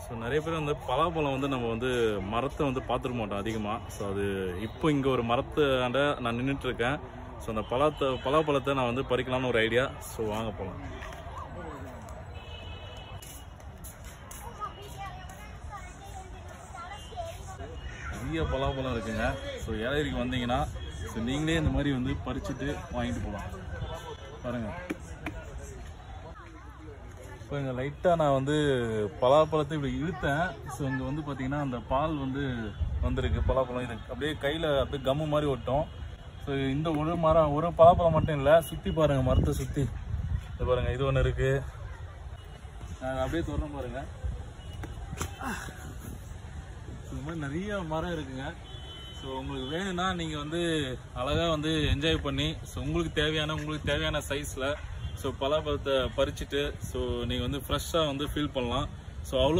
so நிறைய பேர் வந்து பலாப்பழம் வந்து நம்ம வந்து மரத்தை வந்து பார்த்துருக்க மாட்டோம் அதிகமாக ஸோ அது இப்போ இங்கே ஒரு மரத்தாண்ட நான் நின்றுட்டு இருக்கேன் ஸோ அந்த பழத்தை பலாப்பழத்தை நான் வந்து பறிக்கலாம்னு ஒரு ஐடியா ஸோ வாங்க போகலாம் நிறைய பலாப்பழம் இருக்குங்க ஸோ ஏலகிரிக்கு வந்தீங்கன்னா ஸோ நீங்களே இந்த மாதிரி வந்து பறிச்சுட்டு வாங்கிட்டு போகலாம் பாருங்க இப்போ இங்கே லைட்டாக நான் வந்து பலாப்பழத்தை இப்படி இழுத்தேன் ஸோ இங்கே வந்து பார்த்தீங்கன்னா அந்த பால் வந்து வந்திருக்கு பலாப்பழம் இது அப்படியே கையில் அப்படியே கம்மு மாதிரி ஒட்டும் ஸோ இந்த ஒரு மரம் ஒரு பலாப்பழம் மட்டும் இல்லை சுற்றி பாருங்கள் மரத்தை சுற்றி இது பாருங்கள் இது ஒன்று இருக்குது நான் அப்படியே தொடர்ந்து பாருங்கள் இந்த மாதிரி நிறைய மரம் இருக்குங்க ஸோ உங்களுக்கு வேணும்னா நீங்கள் வந்து அழகாக வந்து என்ஜாய் பண்ணி ஸோ உங்களுக்கு தேவையான உங்களுக்கு தேவையான சைஸில் ஸோ பலாப்பழத்தை பறிச்சுட்டு ஸோ நீங்கள் வந்து ஃப்ரெஷ்ஷாக வந்து ஃபீல் பண்ணலாம் ஸோ அவ்வளோ